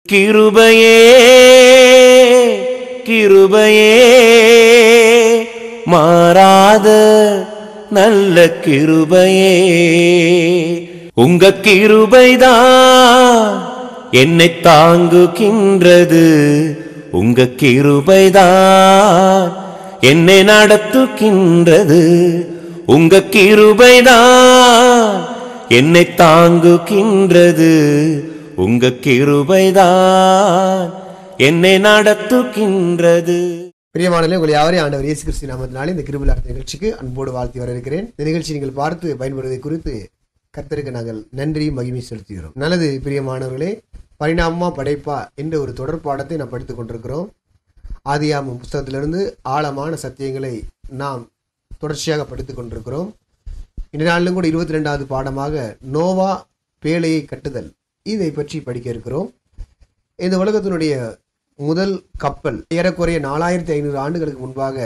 கிருபையே கிருபையே மாறாத நல்ல கிருபையே உங்க கிருபைதான் என்னை தாங்குகின்றது உங்க கிருபைதான் என்னை நடத்துகின்றது உங்க கிருபைதான் என்னை தாங்குகின்றது உங்க கிருபைதான் என்னை நடத்துகின்றது பிரியமானலே உங்களை யாவரையும் ஆண்டவர் இயேசு கிறிஸ்து நாமத்தினாலே இந்த கிருபலார்த்த நிகழ்ச்சிக்கு அன்போடு வாழ்த்தி வரவேற்கிறேன் இந்த நிகழ்ச்சி நீங்கள் பார்த்து பயன்படுவதை குறித்து கர்த்தருக்கு நாங்கள் நன்றி மகிமை செலுத்துகிறோம் நல்லது பிரியமானவர்களே பரிணாமமா படைப்பா என்ற ஒரு தொடர் பாடத்தை நாம் படித்துக் கொண்டிருக்கிறோம் ஆதியாமம் புஸ்தகத்திலிருந்து ஆழமான சத்தியங்களை நாம் தொடர்ச்சியாக படித்துக் கொண்டிருக்கிறோம் இந்த நாளிலும் கூட இருபத்தி ரெண்டாவது பாடமாக நோவா பேழையை கட்டுதல் இதை பற்றி படிக்க இருக்கிறோம் இந்த உலகத்தினுடைய முதல் கப்பல் ஏறக்குறைய நாலாயிரத்தி ஐநூறு ஆண்டுகளுக்கு முன்பாக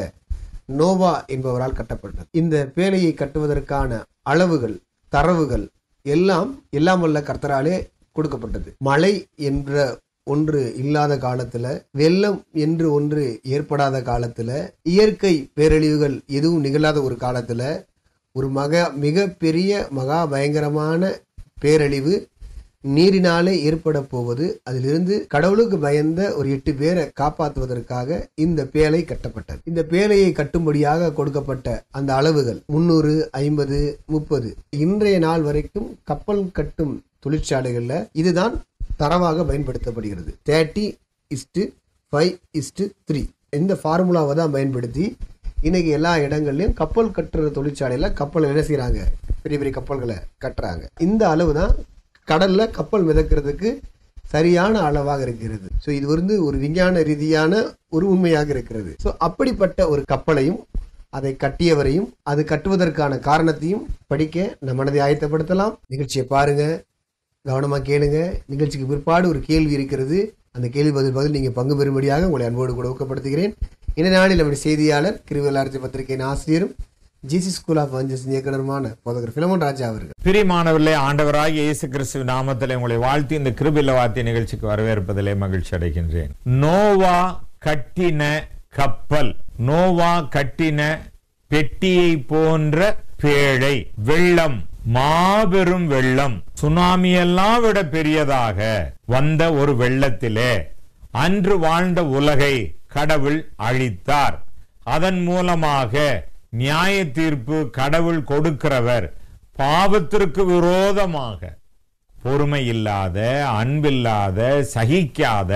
நோவா என்பவரால் கட்டப்பட்டது இந்த பேழையை கட்டுவதற்கான அளவுகள் தரவுகள் எல்லாம் எல்லாம் வல்ல கர்த்தராலே கொடுக்கப்பட்டது மழை என்ற ஒன்று இல்லாத காலத்துல வெள்ளம் என்று ஒன்று ஏற்படாத காலத்துல இயற்கை பேரழிவுகள் எதுவும் நிகழாத ஒரு காலத்துல ஒரு மக மிகப்பெரிய மகா பயங்கரமான பேரழிவு நீரினாலே ஏற்பட போவது அதிலிருந்து கடவுளுக்கு பயந்த ஒரு எட்டு பேரை காப்பாற்றுவதற்காக இந்த பேழை கட்டப்பட்டது இந்த பேழையை கட்டும்படியாக கொடுக்கப்பட்ட அந்த அளவுகள் முன்னூறு ஐம்பது முப்பது இன்றைய நாள் வரைக்கும் கப்பல் கட்டும் தொழிற்சாலைகள்ல இதுதான் தரவாக பயன்படுத்தப்படுகிறது thirty is to five is to three இந்த ஃபார்முலாவை தான் பயன்படுத்தி இன்னைக்கு எல்லா இடங்கள்லையும் கப்பல் கட்டுற தொழிற்சாலையில கப்பல் என்ன செய்றாங்க பெரிய பெரிய கப்பல்களை கட்டுறாங்க இந்த அளவு தான் கடல்ல கப்பல் மிதக்கிறதுக்கு சரியான அளவாக இருக்கிறது ஸோ இது வந்து ஒரு விஞ்ஞான ரீதியான ஒரு உண்மையாக இருக்கிறது ஸோ அப்படிப்பட்ட ஒரு கப்பலையும் அதை கட்டியவரையும் அது கட்டுவதற்கான காரணத்தையும் படிக்க நம் மனதை ஆயத்தப்படுத்தலாம் நிகழ்ச்சியை பாருங்க கவனமா கேளுங்க நிகழ்ச்சிக்கு பிற்பாடு ஒரு கேள்வி இருக்கிறது அந்த கேள்வி பதில் பதில் நீங்க பங்கு பெறும்படியாக உங்களை அன்போடு கூட ஊக்கப்படுத்துகிறேன் இந்த நாளில் நம்முடைய செய்தியாளர் கிருவலார்த்தி பத்திரிகையின் ஆசிரியரும் ஜிசி ஸ்கூல் ஆஃப் அஞ்சஸ் இயக்குனருமான போதகர் பிலமோன் ராஜா அவர்கள் பிரியமானவர்களே ஆண்டவராகிய இயேசு கிறிஸ்து நாமத்திலே உங்களை வாழ்த்தி இந்த கிருபில வார்த்தை நிகழ்ச்சிக்கு வரவேற்பதிலே மகிழ்ச்சி அடைகின்றேன் நோவா கட்டின கப்பல் நோவா கட்டின பெட்டியை போன்ற பேழை வெள்ளம் மாபெரும் வெள்ளம் சுனாமி எல்லாம் விட பெரியதாக வந்த ஒரு வெள்ளத்திலே அன்று வாழ்ந்த உலகை கடவுள் அழித்தார் அதன் மூலமாக நியாய தீர்ப்பு கடவுள் கொடுக்கிறவர் பாவத்திற்கு விரோதமாக பொறுமை இல்லாத அன்பில்லாத சகிக்காத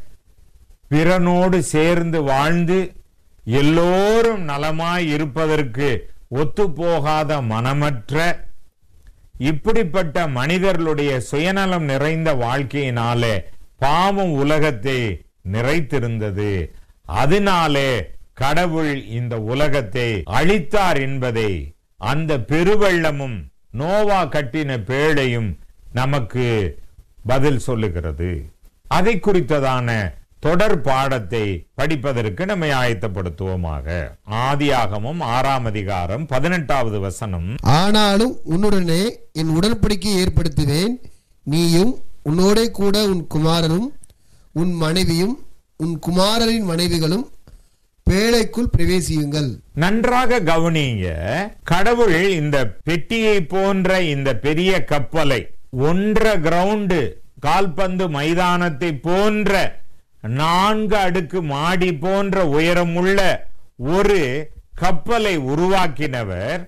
பிறனோடு சேர்ந்து வாழ்ந்து எல்லோரும் நலமாய் இருப்பதற்கு ஒத்துப்போகாத மனமற்ற இப்படிப்பட்ட மனிதர்களுடைய சுயநலம் நிறைந்த வாழ்க்கையினாலே பாவம் உலகத்தை நிறைத்திருந்தது அதனாலே கடவுள் இந்த உலகத்தை அழித்தார் என்பதை அந்த பெருவெள்ளமும் நோவா கட்டின பேழையும் நமக்கு பதில் சொல்லுகிறது அதை குறித்ததான தொடர் பாடத்தை படிப்பதற்கு நம்மை ஆயத்தப்படுத்துவோமாக ஆதியாகமும் ஆறாம் அதிகாரம் பதினெட்டாவது வசனம் ஆனாலும் உன்னுடனே என் உடன்படிக்கையை ஏற்படுத்துவேன் நீயும் உன்னோடே கூட உன் குமாரனும் உன் மனைவியும் உன் குமாரரின் மனைவிகளும் பேழைக்குள் பிரவேசியுங்கள் நன்றாக கவனிங்க கடவுள் இந்த பெட்டியை போன்ற இந்த பெரிய கப்பலை ஒன்றரை கிரவுண்டு கால்பந்து மைதானத்தை போன்ற நான்கு அடுக்கு மாடி போன்ற உயரமுள்ள ஒரு கப்பலை உருவாக்கினவர்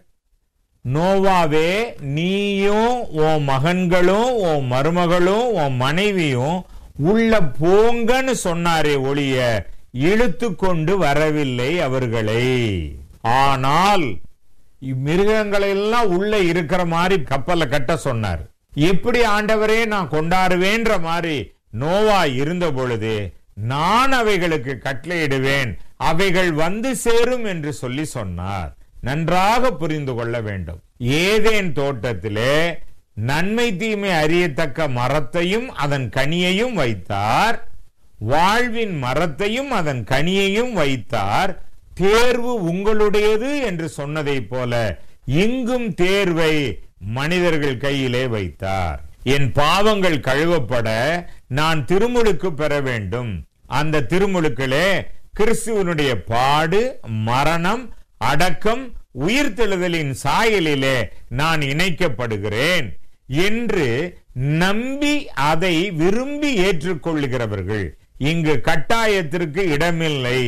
நோவாவே நீயும் உன் மகன்களும் உன் மருமகளும் உன் மனைவியும் உள்ள போங்கன்னு சொன்னாரே ஒளிய இழுத்து கொண்டு வரவில்லை அவர்களை ஆனால் இம்மிருகங்களை எல்லாம் உள்ள இருக்கிற மாதிரி கப்பலை கட்ட சொன்னார் எப்படி ஆண்டவரே நான் கொண்டாடுவேன்ற மாதிரி நோவா இருந்த பொழுது நான் அவைகளுக்கு கட்டளையிடுவேன் அவைகள் வந்து சேரும் என்று சொல்லி சொன்னார் நன்றாக புரிந்து கொள்ள வேண்டும் ஏதேன் தோட்டத்திலே நன்மை தீமை அறியத்தக்க மரத்தையும் அதன் கனியையும் வைத்தார் வாழ்வின் மரத்தையும் அதன் கனியையும் வைத்தார் தேர்வு உங்களுடையது என்று சொன்னதைப் போல எங்கும் தேர்வை மனிதர்கள் கையிலே வைத்தார் என் பாவங்கள் கழுவப்பட நான் திருமுழுக்கு பெற வேண்டும் அந்த திருமுழுக்களே கிறிஸ்துவனுடைய பாடு மரணம் அடக்கம் உயிர்த்தெழுதலின் சாயலிலே நான் இணைக்கப்படுகிறேன் என்று நம்பி அதை விரும்பி ஏற்றுக்கொள்ளுகிறவர்கள் இங்கு கட்டாயத்திற்கு இடமில்லை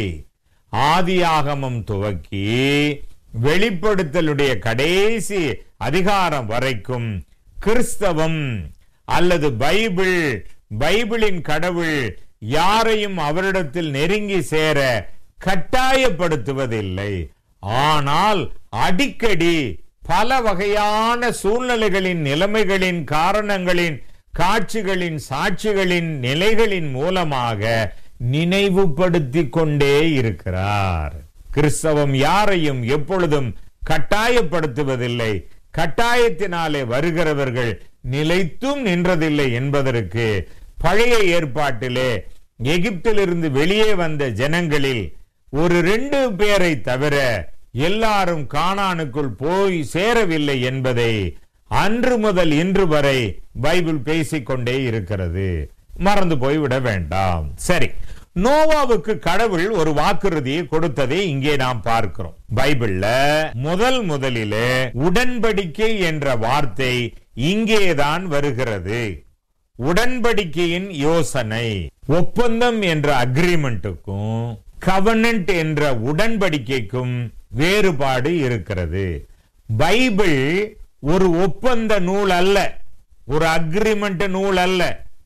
ஆதியாகமம் துவக்கி வெளிப்படுத்தலுடைய கடைசி அதிகாரம் வரைக்கும் கிறிஸ்தவம் அல்லது பைபிள் பைபிளின் கடவுள் யாரையும் அவரிடத்தில் நெருங்கி சேர கட்டாயப்படுத்துவதில்லை ஆனால் அடிக்கடி பல வகையான சூழ்நிலைகளின் நிலைமைகளின் காரணங்களின் காட்சிகளின் சாட்சிகளின் நிலைகளின் மூலமாக நினைவுபடுத்திக் கொண்டே இருக்கிறார் கிறிஸ்தவம் யாரையும் எப்பொழுதும் கட்டாயப்படுத்துவதில்லை கட்டாயத்தினாலே வருகிறவர்கள் நிலைத்தும் நின்றதில்லை என்பதற்கு பழைய ஏற்பாட்டிலே எகிப்திலிருந்து வெளியே வந்த ஜனங்களில் ஒரு ரெண்டு பேரை தவிர எல்லாரும் கானானுக்குள் போய் சேரவில்லை என்பதை அன்று முதல் இன்று வரை பைபிள் பேசிக்கொண்டே இருக்கிறது மறந்து போய்விட வேண்டாம் சரி நோவாவுக்கு கடவுள் ஒரு வாக்குறுதியை கொடுத்ததை இங்கே நாம் பார்க்கிறோம் பைபிள்ல முதல் முதலிலே உடன்படிக்கை என்ற வார்த்தை இங்கேதான் வருகிறது உடன்படிக்கையின் யோசனை ஒப்பந்தம் என்ற அக்ரிமெண்ட்டுக்கும் கவனன்ட் என்ற உடன்படிக்கைக்கும் வேறுபாடு இருக்கிறது பைபிள் ஒரு ஒப்பந்த நூல் அல்ல ஒரு அக்ரிமெண்ட் நூல் அல்ல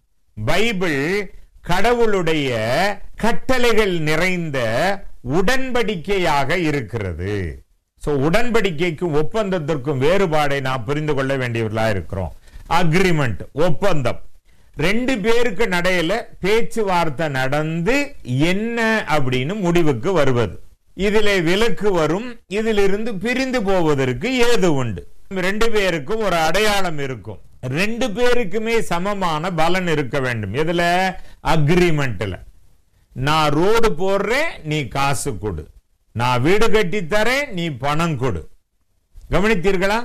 பைபிள் கடவுளுடைய கட்டளைகள் நிறைந்த உடன்படிக்கையாக இருக்கிறது சோ உடன்படிக்கைக்கும் ஒப்பந்தத்திற்கும் வேறுபாடை நாம் புரிந்து கொள்ள வேண்டியவர்களா இருக்கிறோம் அக்ரிமெண்ட் ஒப்பந்தம் ரெண்டு பேருக்கு நடையில பேச்சுவார்த்தை நடந்து என்ன அப்படின்னு முடிவுக்கு வருவது இதிலே விலக்கு வரும் இதிலிருந்து பிரிந்து போவதற்கு ஏது உண்டு ரெண்டு பேருக்கும் ஒரு அடையாளம் இருக்கும் ரெண்டு பேருக்குமே சமமான பலன் இருக்க வேண்டும் எதுல அக்ரிமெண்ட்ல நான் ரோடு போடுறேன் நீ காசு கொடு நான் வீடு கட்டி தரேன் நீ பணம் கொடு கவனித்தீர்களா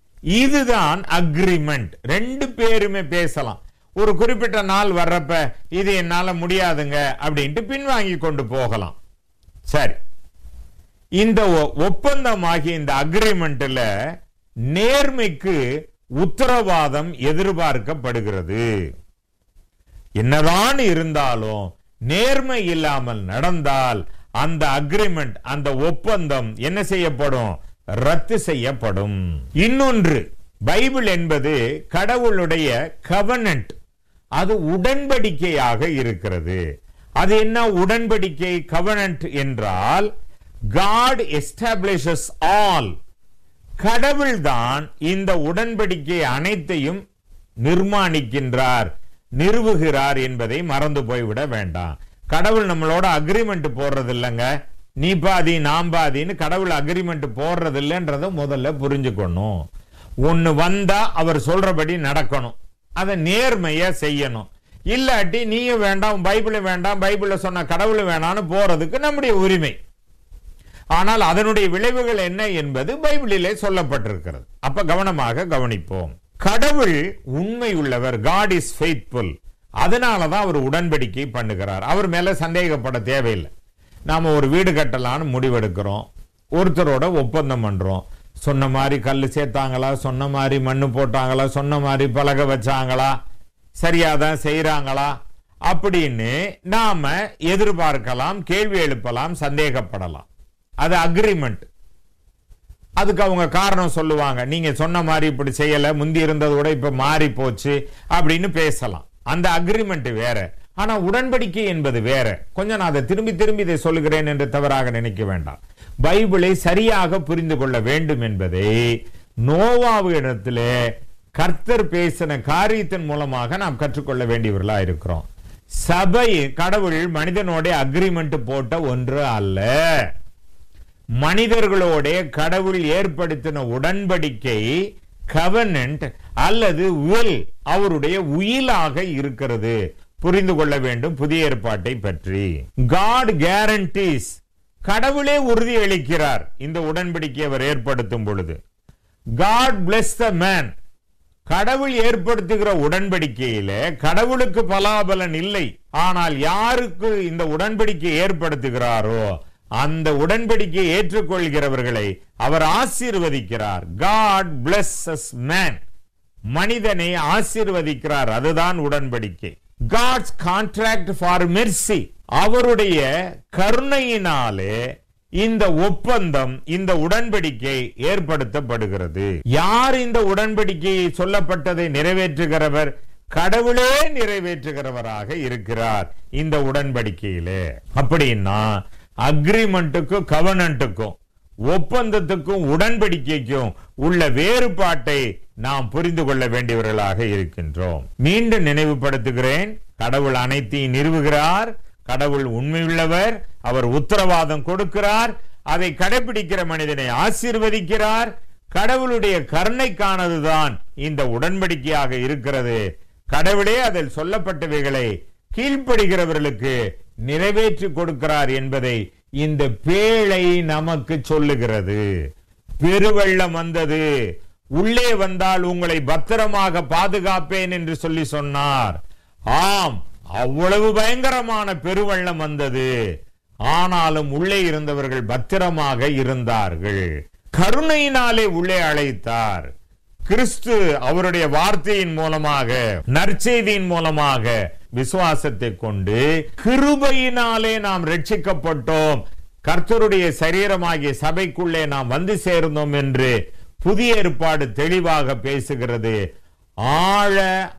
இதுதான் அக்ரிமெண்ட் ரெண்டு பேருமே பேசலாம் ஒரு குறிப்பிட்ட நாள் வர்றப்ப இது என்னால முடியாதுங்க அப்படின்ட்டு பின்வாங்கி கொண்டு போகலாம் சரி இந்த ஒ- ஒப்பந்தமாகிய இந்த அக்ரிமெண்ட்ல நேர்மைக்கு உத்தரவாதம் எதிர்பார்க்கப்படுகிறது என்னதான் இருந்தாலும் நேர்மை இல்லாமல் நடந்தால் அந்த அக்ரிமெண்ட் அந்த ஒப்பந்தம் என்ன செய்யப்படும் ரத்து செய்யப்படும் இன்னொன்று பைபிள் என்பது கடவுளுடைய கவனன்ட் அது உடன்படிக்கையாக இருக்கிறது அது என்ன உடன்படிக்கை கவனன்ட் என்றால் காட் எஸ்டாப்ளிஷஸ் ஆல் கடவுள்தான் இந்த உடன்படிக்கை அனைத்தையும் நிர்மாணிக்கின்றார் நிறுவுகிறார் என்பதை மறந்து போய்விட வேண்டாம் கடவுள் நம்மளோட அக்ரிமெண்ட் போடுறது இல்லைங்க நீ பாதி நான் பாதின்னு கடவுள் அக்ரிமெண்ட் போடுறது இல்லைன்றத முதல்ல புரிஞ்சுக்கணும் ஒண்ணு வந்தா அவர் சொல்றபடி நடக்கணும் அதை நேர்மையா செய்யணும் இல்லாட்டி நீயும் வேண்டாம் பைபிளும் வேண்டாம் பைபிள்ல சொன்ன கடவுள் வேணாம்னு போறதுக்கு நம்முடைய உரிமை ஆனால் அதனுடைய விளைவுகள் என்ன என்பது பைபிளிலே சொல்லப்பட்டிருக்கிறது அப்ப கவனமாக கவனிப்போம் கடவுள் உண்மை உள்ளவர் காட் இஸ் ஃபெய்த்ஃபுல் அதனாலதான் அவர் உடன்படிக்கை பண்ணுகிறார் அவர் மேல சந்தேகப்பட தேவையில்லை நாம ஒரு வீடு கட்டலாம்னு முடிவெடுக்கிறோம் ஒருத்தரோட ஒப்பந்தம் பண்றோம் சொன்ன மாதிரி கல் சேர்த்தாங்களா சொன்ன மாதிரி மண்ணு போட்டாங்களா சொன்ன மாதிரி பலகை வச்சாங்களா சரியாதான் செய்றாங்களா அப்படின்னு நாம எதிர்பார்க்கலாம் கேள்வி எழுப்பலாம் சந்தேகப்படலாம் அது அக்ரிமெண்ட் அதுக்கு அவங்க காரணம் சொல்லுவாங்க நீங்க சொன்ன மாதிரி இப்படி செய்யல முந்தி இருந்ததை விட இப்ப மாறி போச்சு அப்படின்னு பேசலாம் அந்த அக்ரிமெண்ட் வேற ஆனா உடன்படிக்கை என்பது வேற கொஞ்சம் நான் அதை திரும்பி திரும்பி இதை சொல்லுகிறேன் என்று தவறாக நினைக்க வேண்டாம் பைபிளை சரியாக புரிந்து கொள்ள வேண்டும் என்பதை நோவாவிடத்திலே கர்த்தர் பேசின காரியத்தின் மூலமாக நாம் கற்றுக்கொள்ள வேண்டியவர்களா இருக்கிறோம் சபை கடவுள் மனிதனோட அக்ரிமெண்ட் போட்ட ஒன்று அல்ல மனிதர்களோட கடவுள் ஏற்படுத்தின உடன்படிக்கை கவனன்ட் அல்லது will அவருடைய உயிலாக இருக்கிறது புரிந்து கொள்ள வேண்டும் புதிய ஏற்பாட்டை பற்றி காட் கேரண்டிஸ் கடவுளே உறுதி அளிக்கிறார் இந்த உடன்படிக்கை அவர் ஏற்படுத்தும் பொழுது காட் bless த மேன் கடவுள் ஏற்படுத்துகிற உடன்படிக்கையில கடவுளுக்கு பலாபலன் இல்லை ஆனால் யாருக்கு இந்த உடன்படிக்கை ஏற்படுத்துகிறாரோ அந்த உடன்படிக்கையை ஏற்றுக்கொள்கிறவர்களை அவர் ஆசீர்வதிக்கிறார் காட் blesses மேன் மனிதனை ஆசீர்வதிக்கிறார் அதுதான் உடன்படிக்கை காட்ஸ் கான்ட்ராக்ட் ஃபார் மெர்சி அவருடைய கருணையினாலே இந்த ஒப்பந்தம் இந்த உடன்படிக்கை ஏற்படுத்தப்படுகிறது யார் இந்த உடன்படிக்கையை சொல்லப்பட்டதை நிறைவேற்றுகிறவர் கடவுளே நிறைவேற்றுகிறவராக இருக்கிறார் இந்த உடன்படிக்கையிலே அப்படின்னா அக்ரிமெண்ட்டுக்கும் கவனன்ட்டுக்கும் ஒப்பந்தத்துக்கும் உடன்படிக்கைக்கும் உள்ள வேறுபாட்டை நாம் புரிந்து கொள்ள வேண்டியவர்களாக இருக்கின்றோம் மீண்டும் நினைவுபடுத்துகிறேன் கடவுள் அனைத்தையும் நிறுவுகிறார் கடவுள் உண்மையுள்ளவர் அவர் உத்தரவாதம் கொடுக்கிறார் அதை கடைபிடிக்கிற மனிதனை ஆசீர்வதிக்கிறார் கடவுளுடைய கருணைக்கானதுதான் இந்த உடன்படிக்கையாக இருக்கிறது கடவுளே அதில் சொல்லப்பட்டவைகளை கீழ்ப்படுகிறவர்களுக்கு நிறைவேற்றி கொடுக்கிறார் என்பதை இந்த பேழை நமக்கு சொல்லுகிறது பெருவெள்ளம் வந்தது உள்ளே வந்தால் உங்களை பத்திரமாக பாதுகாப்பேன் என்று சொல்லி சொன்னார் ஆம் அவ்வளவு பயங்கரமான பெருவெள்ளம் வந்தது ஆனாலும் உள்ளே இருந்தவர்கள் பத்திரமாக இருந்தார்கள் கருணையினாலே உள்ளே அழைத்தார் கிறிஸ்து அவருடைய வார்த்தையின் மூலமாக நற்செய்தியின் மூலமாக விசுவாசத்தை கொண்டு கிருபையினாலே நாம் ரட்சிக்கப்பட்டோம் கர்த்தருடைய சரீரமாகிய சபைக்குள்ளே நாம் வந்து சேர்ந்தோம் என்று புதிய ஏற்பாடு தெளிவாக பேசுகிறது ஆழ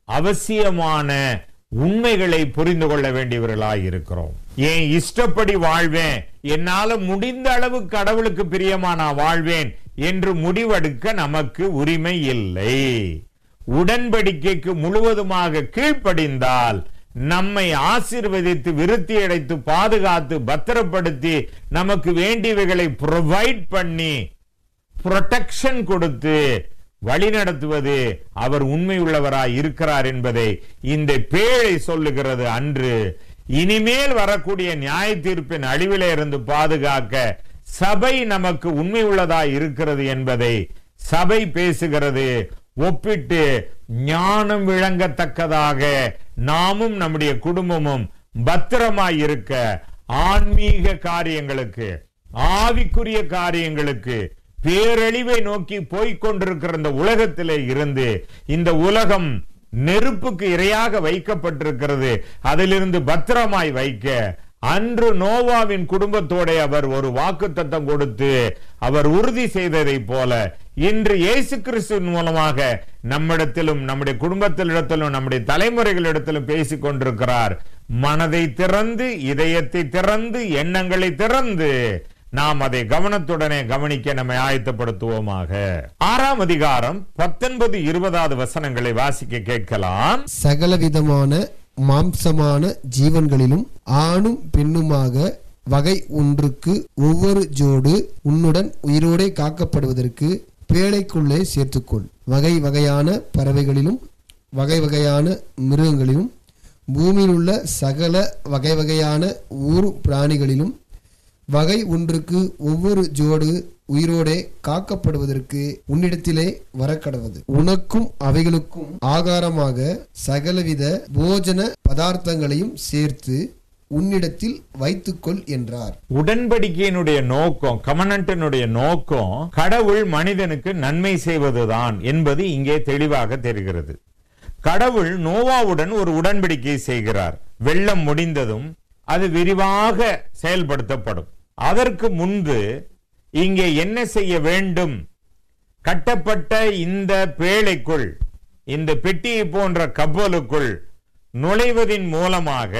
அவசியமான உண்மைகளை புரிந்து கொள்ள வேண்டியவர்களாய் இருக்கிறோம் என் இஷ்டப்படி வாழ்வேன் என்னால முடிந்த அளவு கடவுளுக்கு பிரியமா நான் வாழ்வேன் என்று முடிவெடுக்க நமக்கு உரிமை இல்லை உடன்படிக்கைக்கு முழுவதுமாக கீழ்ப்படிந்தால் நம்மை ஆசீர்வதித்து விருத்தி அடைத்து பாதுகாத்து பத்திரப்படுத்தி நமக்கு வேண்டியவைகளை ப்ரொவைட் பண்ணி புரொடெக்ஷன் கொடுத்து வழிநடத்துவது அவர் உண்மை உள்ளவராய் இருக்கிறார் என்பதை இந்த பேழை சொல்லுகிறது அன்று இனிமேல் வரக்கூடிய நியாய தீர்ப்பின் அழிவிலே இருந்து பாதுகாக்க சபை நமக்கு உண்மை உள்ளதாய் இருக்கிறது என்பதை சபை பேசுகிறது ஒப்பிட்டு ஞானம் விளங்கத்தக்கதாக நாமும் நம்முடைய குடும்பமும் பத்திரமாய் இருக்க ஆன்மீக காரியங்களுக்கு ஆவிக்குரிய காரியங்களுக்கு பேரழிவை நோக்கி போய்க் கொண்டிருக்கிற இந்த உலகத்திலே இருந்து இந்த உலகம் நெருப்புக்கு இரையாக வைக்கப்பட்டிருக்கிறது அதிலிருந்து பத்திரமாய் வைக்க அன்று நோவாவின் குடும்பத்தோட அவர் ஒரு வாக்குத்தத்தம் கொடுத்து அவர் உறுதி செய்ததை போல இன்று இயேசு கிறிஸ்துவின் மூலமாக நம்மிடத்திலும் நம்முடைய குடும்பத்திலிடத்திலும் நம்முடைய தலைமுறைகளிடத்திலும் பேசிக் கொண்டிருக்கிறார் மனதை திறந்து இதயத்தை திறந்து எண்ணங்களை திறந்து நாம் அதை கவனத்துடனே கவனிக்க நம்மை ஆயத்தப்படுத்துவோமாக ஆறாம் அதிகாரம் பத்தொன்பது இருபதாவது வசனங்களை வாசிக்க கேட்கலாம் சகலவிதமான மாம்சமான ஜீவன்களிலும் ஆணும் பெண்ணுமாக வகை ஒன்றுக்கு ஒவ்வொரு ஜோடு உன்னுடன் உயிரோடே காக்கப்படுவதற்கு பேழைக்குள்ளே சேர்த்துக்கொள் வகை வகையான பறவைகளிலும் வகை வகையான மிருகங்களிலும் பூமியில் உள்ள சகல வகை வகையான ஊர் பிராணிகளிலும் வகை ஒன்றுக்கு ஒவ்வொரு ஜோடு உயிரோடே காக்கப்படுவதற்கு உன்னிடத்திலே வரக்கடவது உனக்கும் அவைகளுக்கும் ஆகாரமாக சகலவித போஜன பதார்த்தங்களையும் சேர்த்து உன்னிடத்தில் வைத்துக்கொள் என்றார் உடன்படிக்கையினுடைய நோக்கம் கமனண்டனுடைய நோக்கம் கடவுள் மனிதனுக்கு நன்மை செய்வதுதான் என்பது இங்கே தெளிவாக தெரிகிறது கடவுள் நோவாவுடன் ஒரு உடன்படிக்கை செய்கிறார் வெள்ளம் முடிந்ததும் அது விரிவாக செயல்படுத்தப்படும் அதற்கு முன்பு இங்கே என்ன செய்ய வேண்டும் கட்டப்பட்ட இந்த பேழைக்குள் இந்த பெட்டியை போன்ற கப்பலுக்குள் நுழைவதின் மூலமாக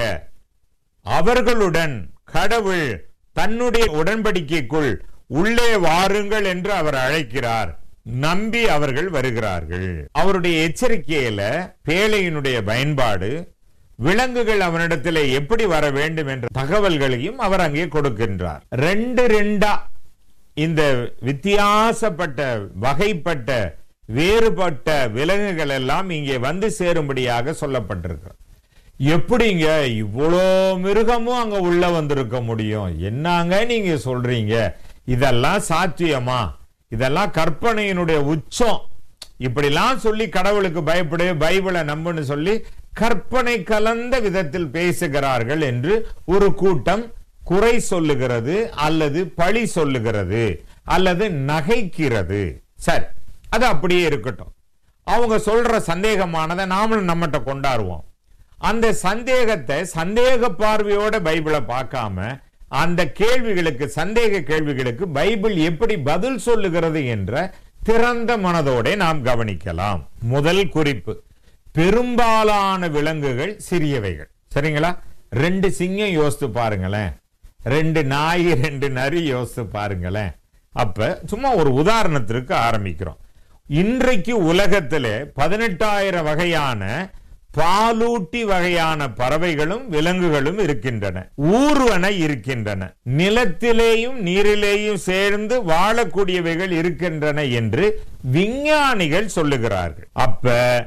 அவர்களுடன் கடவுள் தன்னுடைய உடன்படிக்கைக்குள் உள்ளே வாருங்கள் என்று அவர் அழைக்கிறார் நம்பி அவர்கள் வருகிறார்கள் அவருடைய எச்சரிக்கையில பேழையினுடைய பயன்பாடு விலங்குகள் அவனிடத்திலே எப்படி வர வேண்டும் என்ற தகவல்களையும் அவர் அங்கே கொடுக்கின்றார் ரெண்டு ரெண்டா இந்த வித்தியாசப்பட்ட வகைப்பட்ட வேறுபட்ட விலங்குகள் எல்லாம் இங்கே வந்து சேரும்படியாக சொல்லப்பட்டிருக்கு எப்படிங்க இவ்வளோ மிருகமும் அங்க உள்ள வந்திருக்க முடியும் என்னங்க நீங்க சொல்றீங்க இதெல்லாம் சாத்தியமா இதெல்லாம் கற்பனையினுடைய உச்சம் இப்படிலாம் சொல்லி கடவுளுக்கு பயப்படு பைபிளை நம்புன்னு சொல்லி கற்பனை கலந்த விதத்தில் பேசுகிறார்கள் என்று ஒரு கூட்டம் குறை சொல்லுகிறது அல்லது பழி சொல்லுகிறது அல்லது நகைக்கிறது சரி அது அப்படியே இருக்கட்டும் அவங்க சொல்ற சந்தேகமானதை நாமளும் நம்மகிட்ட கொண்டாடுவோம் அந்த சந்தேகத்தை சந்தேக பார்வையோட பைபிளை பார்க்காம அந்த கேள்விகளுக்கு சந்தேக கேள்விகளுக்கு பைபிள் எப்படி பதில் சொல்லுகிறது என்ற திறந்த மனதோட நாம் கவனிக்கலாம் முதல் குறிப்பு பெரும்பாலான விலங்குகள் சிறியவைகள் சரிங்களா ரெண்டு சிங்கம் யோசித்து பாருங்களேன் ரெண்டு நாய் ரெண்டு நரி யோசித்து பாருங்களேன் அப்ப சும்மா ஒரு உதாரணத்திற்கு ஆரம்பிக்கிறோம் இன்றைக்கு உலகத்திலே பதினெட்டாயிரம் வகையான பாலூட்டி வகையான பறவைகளும் விலங்குகளும் இருக்கின்றன ஊர்வன இருக்கின்றன நிலத்திலேயும் நீரிலேயும் சேர்ந்து வாழக்கூடியவைகள் இருக்கின்றன என்று விஞ்ஞானிகள் சொல்லுகிறார்கள் அப்ப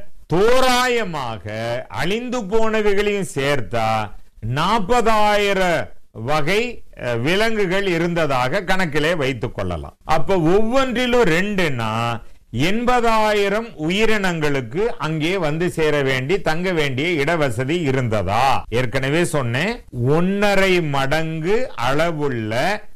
தோராயமாக அழிந்து போனவைகளையும் சேர்த்தா நாற்பதாயிரம் வகை அஹ், விலங்குகள் இருந்ததாக கணக்கிலே வைத்துக் கொள்ளலாம் அப்ப ஒவ்வொன்றிலும் ரெண்டுனா எண்பதாயிரம் உயிரினங்களுக்கு அங்கே வந்து சேர வேண்டி தங்க வேண்டிய இடவசதி இருந்ததா ஏற்கனவே சொன்னேன் ஒன்னரை மடங்கு அளவுள்ள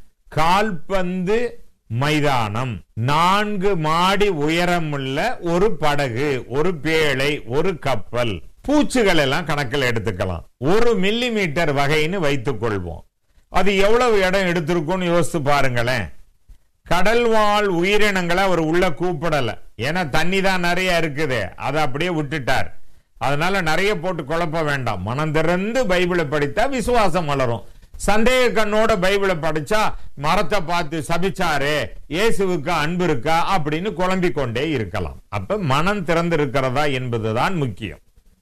கால்பந்து மைதானம் நான்கு மாடி உயரமுள்ள ஒரு படகு ஒரு பேழை ஒரு கப்பல் பூச்சிகள் எல்லாம் கணக்கில் எடுத்துக்கலாம் ஒரு மில்லி மீட்டர் வகைன்னு வைத்துக் கொள்வோம் அது எவ்வளவு இடம் எடுத்திருக்கும்னு யோசித்து பாருங்களேன் கடல் வாழ் உயிரினங்களை அவர் உள்ள கூப்பிடல ஏன்னா தண்ணி தான் நிறைய இருக்குது அதை அப்படியே விட்டுட்டார் அதனால நிறைய போட்டு குழப்ப வேண்டாம் மனம் திறந்து பைபிளை படித்தா விசுவாசம் வளரும் சந்தேக கண்ணோட பைபிளை படிச்சா மரத்தை பார்த்து சபிச்சாரே இயேசுவுக்கு அன்பு இருக்கா அப்படின்னு குழம்பிக் கொண்டே இருக்கலாம் அப்ப மனம் திறந்து இருக்கிறதா என்பதுதான் முக்கியம்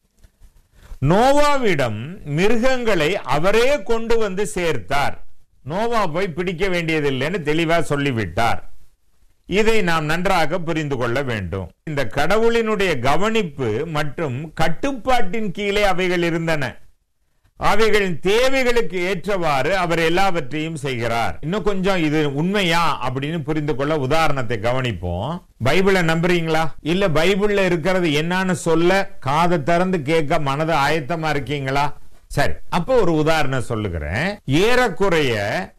நோவாவிடம் மிருகங்களை அவரே கொண்டு வந்து சேர்த்தார் நோவா போய் பிடிக்க வேண்டியதில்லைன்னு தெளிவா சொல்லிவிட்டார் இதை நாம் நன்றாக புரிந்து கொள்ள வேண்டும் இந்த கடவுளினுடைய கவனிப்பு மற்றும் கட்டுப்பாட்டின் கீழே அவைகள் இருந்தன அவைகளின் தேவைகளுக்கு ஏற்றவாறு அவர் எல்லாவற்றையும் செய்கிறார் இன்னும் கொஞ்சம் இது உண்மையா அப்படின்னு புரிந்து கொள்ள உதாரணத்தை கவனிப்போம் பைபிளை நம்புறீங்களா இல்ல பைபிள்ல இருக்கிறது என்னன்னு சொல்ல காதை திறந்து கேட்க மனது ஆயத்தமா இருக்கீங்களா சரி அப்ப ஒரு உதாரணம் சொல்லுகிறேன் ஏறக்குறைய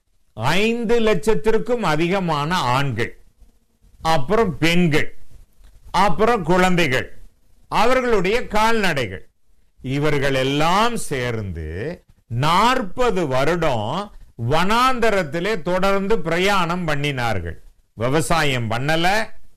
ஐந்து லட்சத்திற்கும் அதிகமான ஆண்கள் அப்புறம் பெண்கள் அப்புறம் குழந்தைகள் அவர்களுடைய கால்நடைகள் இவர்கள் எல்லாம் சேர்ந்து நாற்பது வருடம் வனாந்தரத்திலே தொடர்ந்து பிரயாணம் பண்ணினார்கள் விவசாயம் பண்ணல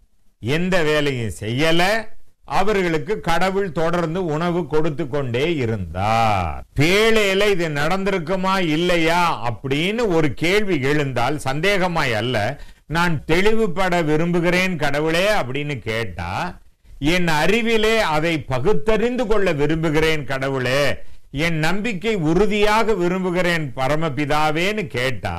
எந்த வேலையும் செய்யல அவர்களுக்கு கடவுள் தொடர்ந்து உணவு கொடுத்து கொண்டே இருந்தார் பேழையில இது நடந்திருக்குமா இல்லையா அப்படின்னு ஒரு கேள்வி எழுந்தால் சந்தேகமாய் அல்ல நான் தெளிவுபட விரும்புகிறேன் கடவுளே அப்படின்னு கேட்டா என் அறிவிலே அதை பகுத்தறிந்து கொள்ள விரும்புகிறேன் கடவுளே என் நம்பிக்கை உறுதியாக விரும்புகிறேன் பரமபிதாவேன்னு கேட்டா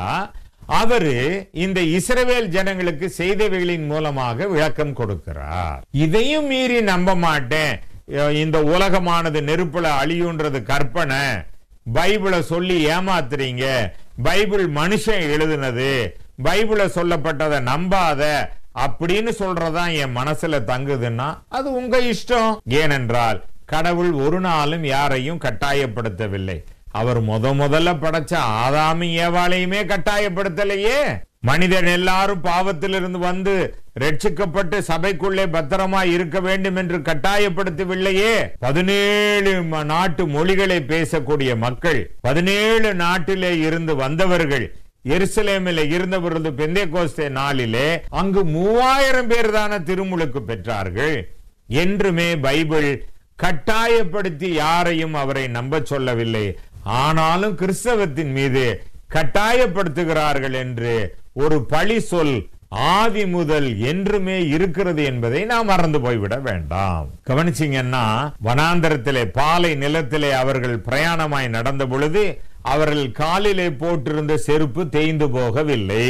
அவரு இந்த இஸ்ரவேல் ஜனங்களுக்கு செய்தவைகளின் மூலமாக விளக்கம் கொடுக்கிறார் இதையும் மீறி நம்ப மாட்டேன் இந்த உலகமானது நெருப்புல அழியுன்றது கற்பனை பைபிளை சொல்லி ஏமாத்துறீங்க பைபிள் மனுஷன் எழுதுனது பைபிள சொல்லப்பட்டதை நம்பாத அப்படின்னு சொல்றதா என் மனசுல தங்குதுன்னா அது உங்க இஷ்டம் ஏனென்றால் கடவுள் ஒரு நாளும் யாரையும் கட்டாயப்படுத்தவில்லை அவர் முத முதல்ல படைச்ச ஆதாமும் ஏவாளையுமே கட்டாயப்படுத்தலையே மனிதன் எல்லாரும் பாவத்திலிருந்து வந்து ரட்சிக்கப்பட்டு சபைக்குள்ளே பத்திரமா இருக்க வேண்டும் என்று கட்டாயப்படுத்தவில்லையே பதினேழு ம- நாட்டு மொழிகளை பேசக்கூடிய மக்கள் பதினேழு நாட்டிலே இருந்து வந்தவர்கள் எருசலேமில் இருந்தவரது பெந்தே கோஸ்தே நாளிலே அங்கு மூவாயிரம் பேர் தான திருமுழுக்கு பெற்றார்கள் என்றுமே பைபிள் கட்டாயப்படுத்தி யாரையும் அவரை நம்ப சொல்லவில்லை ஆனாலும் கிறிஸ்தவத்தின் மீது கட்டாயப்படுத்துகிறார்கள் என்று ஒரு பழி சொல் ஆதி முதல் என்றுமே இருக்கிறது என்பதை நாம் மறந்து போய்விட வேண்டாம் கவனிச்சீங்கன்னா வனாந்தரத்திலே பாலை நிலத்திலே அவர்கள் பிரயாணமாய் நடந்த பொழுது அவர்கள் காலிலே போட்டிருந்த செருப்பு தேய்ந்து போகவில்லை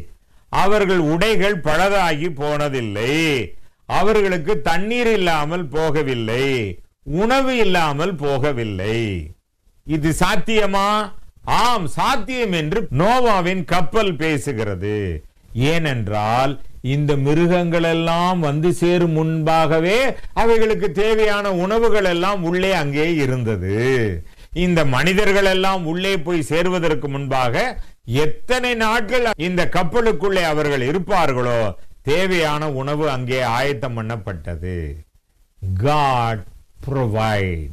அவர்கள் உடைகள் பழதாகி போனதில்லை அவர்களுக்கு தண்ணீர் இல்லாமல் போகவில்லை உணவு இல்லாமல் போகவில்லை இது சாத்தியமா ஆம் சாத்தியம் என்று நோவாவின் கப்பல் பேசுகிறது ஏனென்றால் இந்த மிருகங்கள் எல்லாம் வந்து சேரும் முன்பாகவே அவைகளுக்கு தேவையான உணவுகள் எல்லாம் உள்ளே அங்கே இருந்தது இந்த மனிதர்கள் எல்லாம் உள்ளே போய் சேருவதற்கு முன்பாக எத்தனை நாட்கள் இந்த கப்பலுக்குள்ளே அவர்கள் இருப்பார்களோ தேவையான உணவு அங்கே ஆயத்தம் பண்ணப்பட்டது காட் ப்ரொவைட்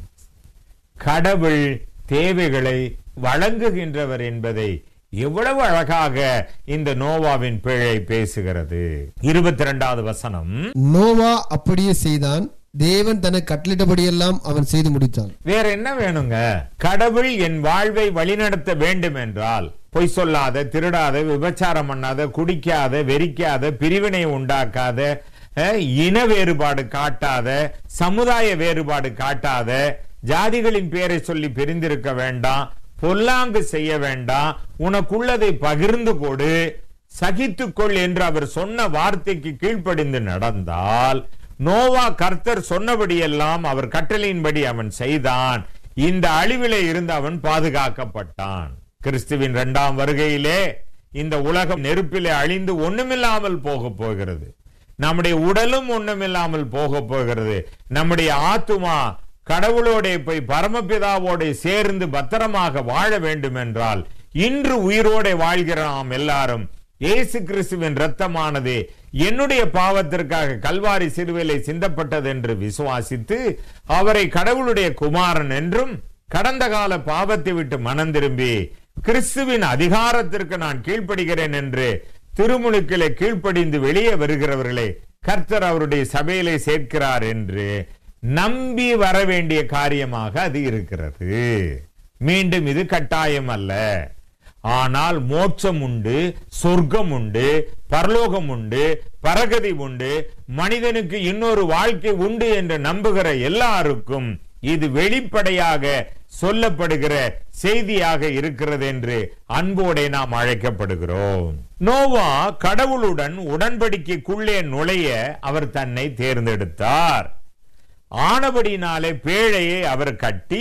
கடவுள் தேவைகளை வழங்குகின்றவர் என்பதை எவ்வளவு அழகாக இந்த நோவாவின் பிழை பேசுகிறது இருபத்தி இரண்டாவது வசனம் நோவா அப்படியே செய்தான் தேவன் தனக்கு கட்டளிட்டபடியெல்லாம் அவன் செய்து முடித்தான் வேற என்ன வேணுங்க கடவுள் என் வாழ்வை வழிநடத்த வேண்டும் என்றால் பொய் சொல்லாத திருடாத விபச்சாரம் பண்ணாத குடிக்காத வெறிக்காத பிரிவினை உண்டாக்காத அஹ், இன வேறுபாடு காட்டாத சமுதாய வேறுபாடு காட்டாத ஜாதிகளின் பேரை சொல்லி பிரிந்திருக்க வேண்டாம் பொல்லாங்கு செய்ய வேண்டாம் உனக்குள்ளதை பகிர்ந்து கொடு சகித்துக்கொள் என்று அவர் சொன்ன வார்த்தைக்கு கீழ்ப்படிந்து நடந்தால் நோவா கர்த்தர் சொன்னபடியெல்லாம் அவர் கட்டளையின்படி அவன் செய்தான் இந்த அழிவிலே இருந்து அவன் பாதுகாக்கப்பட்டான் கிறிஸ்துவின் இரண்டாம் வருகையிலே இந்த உலகம் நெருப்பிலே அழிந்து ஒண்ணுமில்லாமல் போக போகிறது நம்முடைய உடலும் ஒண்ணுமில்லாமல் போக போகிறது நம்முடைய ஆத்துமா கடவுளோட போய் பரமபிதாவோட சேர்ந்து பத்திரமாக வாழ வேண்டும் என்றால் இன்று உயிரோட வாழ்கிற நாம் எல்லாரும் இயேசு கிறிஸ்துவின் இரத்தமானது என்னுடைய பாவத்திற்காக கல்வாரி சிறுவிலை சிந்தப்பட்டது என்று விசுவாசித்து அவரை கடவுளுடைய குமாரன் என்றும் கடந்த கால பாவத்தை விட்டு மனம் திரும்பி கிறிஸ்துவின் அதிகாரத்திற்கு நான் கீழ்ப்படுகிறேன் என்று திருமுழுக்கிலே கீழ்ப்படிந்து வெளியே வருகிறவர்களை கர்த்தர் அவருடைய சபையிலே சேர்க்கிறார் என்று நம்பி வர வேண்டிய காரியமாக அது இருக்கிறது மீண்டும் இது கட்டாயம் அல்ல ஆனால் மோட்சம் உண்டு சொர்க்கம் உண்டு பரலோகம் உண்டு பரகதி உண்டு மனிதனுக்கு இன்னொரு வாழ்க்கை உண்டு என்று நம்புகிற எல்லாருக்கும் இது வெளிப்படையாக சொல்லப்படுகிற செய்தியாக இருக்கிறது என்று அன்போடே நாம் அழைக்கப்படுகிறோம் நோவா கடவுளுடன் உடன்படிக்கைக்குள்ளே நுழைய அவர் தன்னை தேர்ந்தெடுத்தார் ஆனபடினாலே பேழையை அவர் கட்டி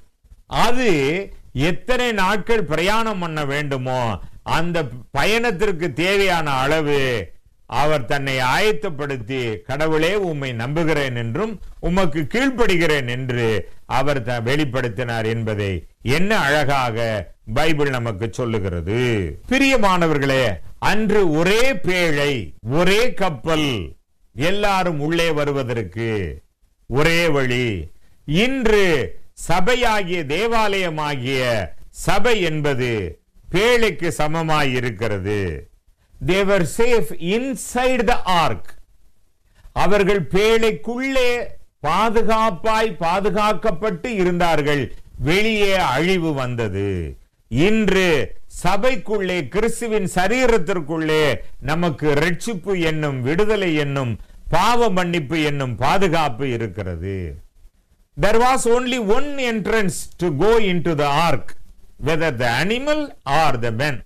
அது எத்தனை நாட்கள் பிரயாணம் பண்ண வேண்டுமோ அந்த பயணத்திற்கு தேவையான அளவு அவர் தன்னை ஆயத்தப்படுத்தி கடவுளே உம்மை நம்புகிறேன் என்றும் உமக்கு கீழ்ப்படுகிறேன் என்று அவர் த- வெளிப்படுத்தினார் என்பதை என்ன அழகாக பைபிள் நமக்கு சொல்லுகிறது பிரியமானவர்களே அன்று ஒரே பேழை ஒரே கப்பல் எல்லாரும் உள்ளே வருவதற்கு ஒரே வழி இன்று சபையாகிய தேவாலயமாகிய சபை என்பது பேழைக்கு சமமாய் இருக்கிறது they were safe inside the ark அவர்கள் பேழைக்குள்ளே பாதுகாப்பாய் பாதுகாக்கப்பட்டு இருந்தார்கள் வெளியே அழிவு வந்தது இன்று சபைக்குள்ளே கிறிஸ்துவின் சரீரத்திற்குள்ளே நமக்கு ரட்சிப்பு என்னும் விடுதலை என்னும் பாவ மன்னிப்பு என்னும் பாதுகாப்பு இருக்கிறது there was only one entrance to go into the ark whether the animal or the men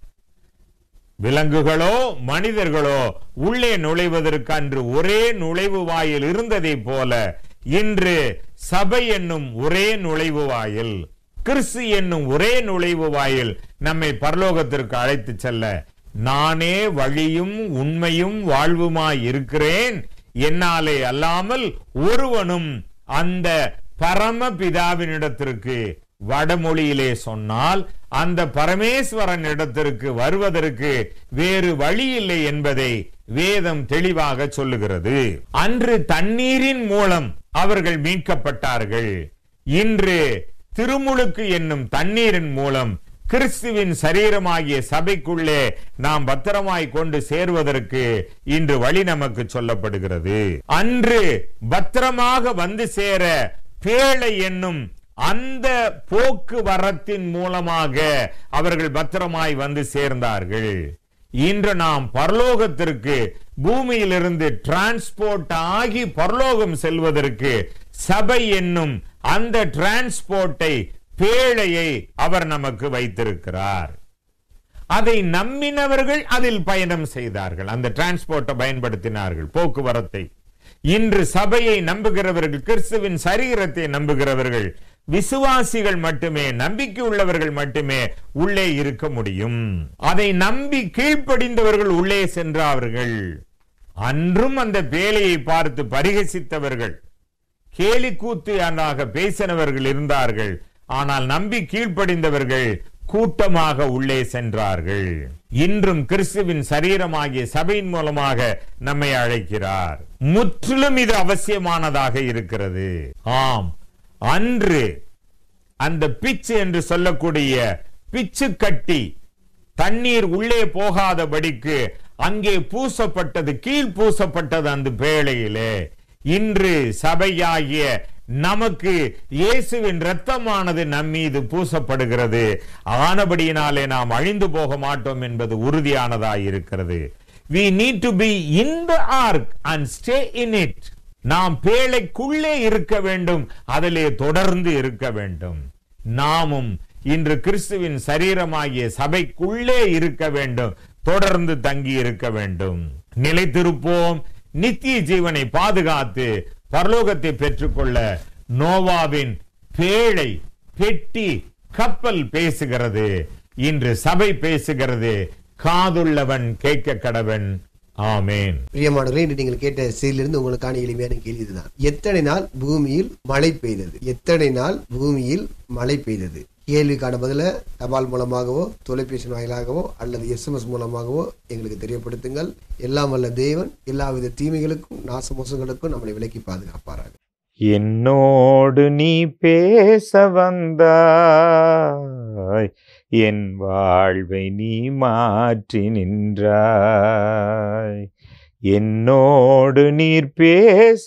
விலங்குகளோ மனிதர்களோ உள்ளே நுழைவதற்கு அன்று ஒரே நுழைவு வாயில் இருந்ததை போல இன்று சபை என்னும் ஒரே நுழைவு வாயில் கிறிஸ்து என்னும் ஒரே நுழைவு வாயில் நம்மை பரலோகத்திற்கு அழைத்து செல்ல நானே வழியும் உண்மையும் வாழ்வுமாய் இருக்கிறேன் என்னாலே அல்லாமல் ஒருவனும் அந்த பரம பிதாவினிடத்திற்கு வடமொழியிலே சொன்னால் அந்த பரமேஸ்வரன் இடத்திற்கு வருவதற்கு வேறு வழி இல்லை என்பதை வேதம் தெளிவாக சொல்லுகிறது அன்று தண்ணீரின் மூலம் அவர்கள் மீட்கப்பட்டார்கள் இன்று திருமுழுக்கு என்னும் தண்ணீரின் மூலம் கிறிஸ்துவின் சரீரமாகிய சபைக்குள்ளே நாம் பத்திரமாய் கொண்டு சேர்வதற்கு இன்று வழி நமக்கு சொல்லப்படுகிறது அன்று பத்திரமாக வந்து சேர பேழை என்னும் அந்த போக்குவரத்தின் மூலமாக அவர்கள் பத்திரமாய் வந்து சேர்ந்தார்கள் இன்று நாம் பரலோகத்திற்கு பூமியிலிருந்து டிரான்ஸ்போர்ட் ஆகி பரலோகம் செல்வதற்கு சபை என்னும் அந்த டிரான்ஸ்போர்ட்டை பேழையை அவர் நமக்கு வைத்திருக்கிறார் அதை நம்பினவர்கள் அதில் பயணம் செய்தார்கள் அந்த டிரான்ஸ்போர்ட்டை பயன்படுத்தினார்கள் போக்குவரத்தை இன்று சபையை நம்புகிறவர்கள் கிறிஸ்துவின் சரீரத்தை நம்புகிறவர்கள் விசுவாசிகள் மட்டுமே நம்பிக்கை உள்ளவர்கள் மட்டுமே உள்ளே இருக்க முடியும் அதை நம்பி கீழ்ப்படிந்தவர்கள் உள்ளே சென்றார்கள் அன்றும் அந்த பேழையை பார்த்து பரிகசித்தவர்கள் கேலி கூத்து பேசினவர்கள் இருந்தார்கள் ஆனால் நம்பி கீழ்ப்படிந்தவர்கள் கூட்டமாக உள்ளே சென்றார்கள் இன்றும் கிறிஸ்துவின் சரீரமாகிய சபையின் மூலமாக நம்மை அழைக்கிறார் முற்றிலும் இது அவசியமானதாக இருக்கிறது ஆம் அன்று அந்த பிச்சு என்று சொல்லக்கூடிய பிச்சு கட்டி தண்ணீர் உள்ளே போகாதபடிக்கு அங்கே பூசப்பட்டது கீழ் பூசப்பட்டது அந்த பேழையிலே இன்று சபையாகிய நமக்கு இயேசுவின் இரத்தமானது நம் மீது பூசப்படுகிறது ஆனபடியினாலே நாம் அழிந்து போக மாட்டோம் என்பது உறுதியானதாய் இருக்கிறது we need to be in the ark and stay in it நாம் பேழைக்குள்ளே இருக்க வேண்டும் அதிலே தொடர்ந்து இருக்க வேண்டும் நாமும் இன்று கிறிஸ்துவின் சரீரமாகிய சபைக்குள்ளே இருக்க வேண்டும் தொடர்ந்து தங்கி இருக்க வேண்டும் நிலைத்திருப்போம் நித்திய ஜீவனை பாதுகாத்து பரலோகத்தை பெற்றுக்கொள்ள நோவாவின் பேழை பெட்டி கப்பல் பேசுகிறது இன்று சபை பேசுகிறது காதுள்ளவன் கேட்க கடவன் ஆமேன் பிரியமானவர்களே இன்று நீங்கள் கேட்ட செய்தியிலிருந்து உங்களுக்கான எளிமையான கேள்வி இதுதான் எத்தனை நாள் பூமியில் மழை பெய்தது எத்தனை நாள் பூமியில் மழை பெய்தது கேள்விக்கான பதில தபால் மூலமாகவோ தொலைபேசி வாயிலாகவோ அல்லது எஸ்எம்எஸ் மூலமாகவோ எங்களுக்கு தெரியப்படுத்துங்கள் எல்லாம் வல்ல தேவன் எல்லாவித தீமைகளுக்கும் நாசமோசங்களுக்கும் நம்மளை விலக்கி பாதுகாப்பாராக என்னோடு நீ பேச வந்தாய் என் வாழ்வை நீ மாற்றி நின்றாய் என்னோடு நீர் பேச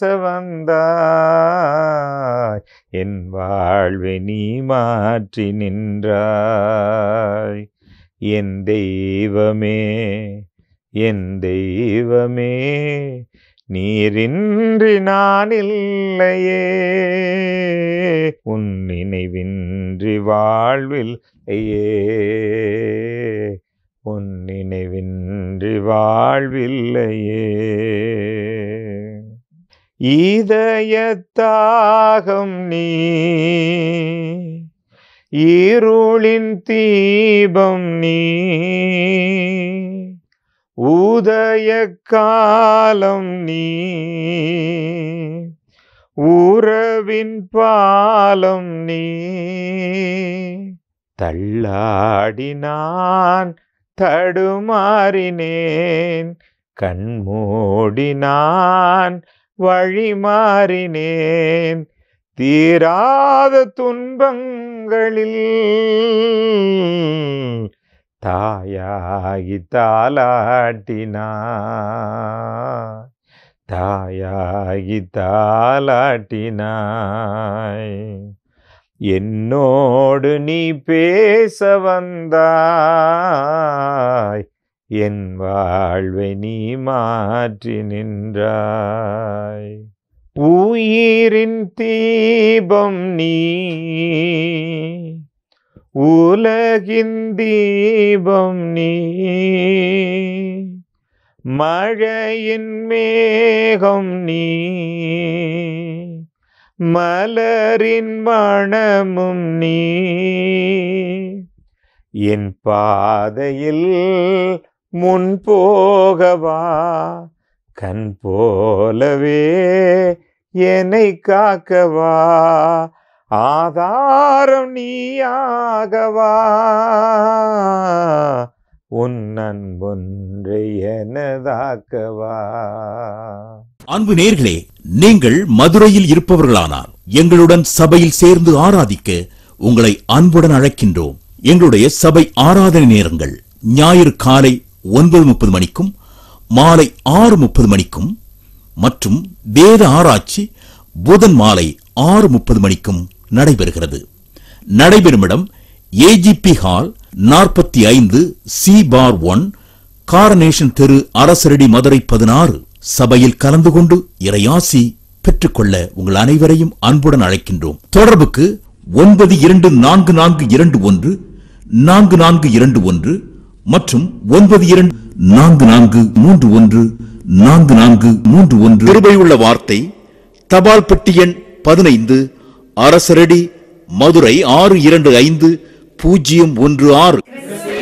வந்தாய் என் வாழ்வை நீ மாற்றி நின்றாய் என் தெய்வமே என் தெய்வமே நீரின்றி நான் இல்லையே உன் நினைவின்றி வாழ்வில் ஐயே உன் நினைவின்றி வாழ்வில்லையே இதயத்தாகம் நீ இருளின் தீபம் நீ உதய காலம் நீ உறவின் பாலம் நீ தள்ளாடினான் தடுமாறினேன் கண்மூடினான் வழிமாறினேன் தீராத துன்பங்களில் தாயாகி தாலாட்டினாய் தாயாகி தாலாட்டினாய் என்னோடு நீ பேச வந்தாய் என் வாழ்வை நீ மாற்றி நின்றாய் உயிரின் தீபம் நீ உலகின் தீபம் நீ மழையின் மேகம் நீ மலரின் மணமும் நீ என் பாதையில் முன் போகவா கண் போலவே என்னை காக்கவா ஆதாரம் நீயாகவா உன் அன்பொன்றை எனதாக்கவா அன்பு நேர்களே நீங்கள் மதுரையில் இருப்பவர்களானால் எங்களுடன் சபையில் சேர்ந்து ஆராதிக்க உங்களை அன்புடன் அழைக்கின்றோம் எங்களுடைய சபை ஆராதனை நேரங்கள் ஞாயிறு காலை ஒன்பது முப்பது மணிக்கும் மாலை ஆறு முப்பது மணிக்கும் மற்றும் வேத ஆராய்ச்சி புதன் மாலை ஆறு முப்பது மணிக்கும் நடைபெறுகிறது நடைபெறும் இடம் ஏஜிபி ஹால் நாற்பத்தி ஐந்து சி பார் ஒன் காரனேஷன் தெரு அரசரடி மதுரை பதினாறு சபையில் கலந்து கொண்டு இறையாசி பெற்றுக்கொள்ள உங்கள் அனைவரையும் அன்புடன் அழைக்கின்றோம் தொடர்புக்கு ஒன்பது இரண்டு நான்கு நான்கு இரண்டு ஒன்று நான்கு நான்கு இரண்டு ஒன்று மற்றும் ஒன்பது இரண்டு நான்கு நான்கு மூன்று ஒன்று நான்கு நான்கு மூன்று ஒன்று கிருபையுள்ள வார்த்தை தபால் பெட்டி எண் பதினைந்து அரசரடி மதுரை ஆறு இரண்டு ஐந்து பூஜ்ஜியம் ஒன்று ஆறு